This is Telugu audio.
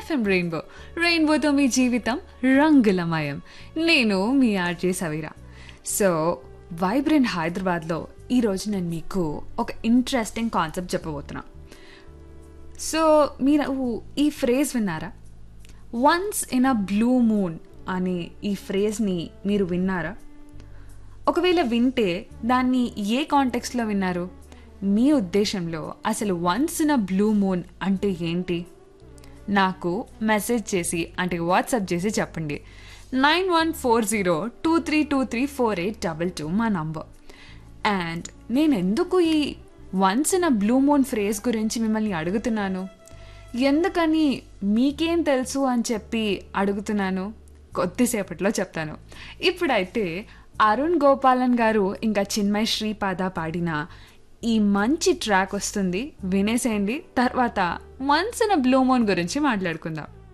ఎఫ్ఎం రెయిన్బో రెయిన్బోతో మీ జీవితం రంగులమయం నేను మీ ఆర్జే సవీరా సో వైబ్రెంట్ హైదరాబాద్లో ఈరోజు నేను మీకు ఒక ఇంట్రెస్టింగ్ కాన్సెప్ట్ చెప్పబోతున్నా సో మీరు ఈ ఫ్రేజ్ విన్నారా once in a blue moon అనే ఈ ఫ్రేజ్ని మీరు విన్నారా ఒకవేళ వింటే దాన్ని ఏ కాంటెక్స్లో విన్నారు మీ ఉద్దేశంలో అసలు once in a blue moon అంటే ఏంటి నాకు మెసేజ్ చేసి అంటే వాట్సాప్ చేసి చెప్పండి nine one four zero two three two three four eight double two మా నంబర్ అండ్ నేను ఎందుకు ఈ once in a blue moon phrase గురించి మిమ్మల్ని అడుగుతున్నాను ఎందుకని మీకేం తెలుసు అని చెప్పి అడుగుతున్నాను కొద్దిసేపట్లో చెప్తాను ఇప్పుడైతే అరుణ్ గోపాలన్ గారు ఇంకా చిన్మయ్ శ్రీపాద పాడిన ఈ మంచి ట్రాక్ వస్తుంది వినేసేయండి తర్వాత once in a blue moon గురించి మాట్లాడుకుందాం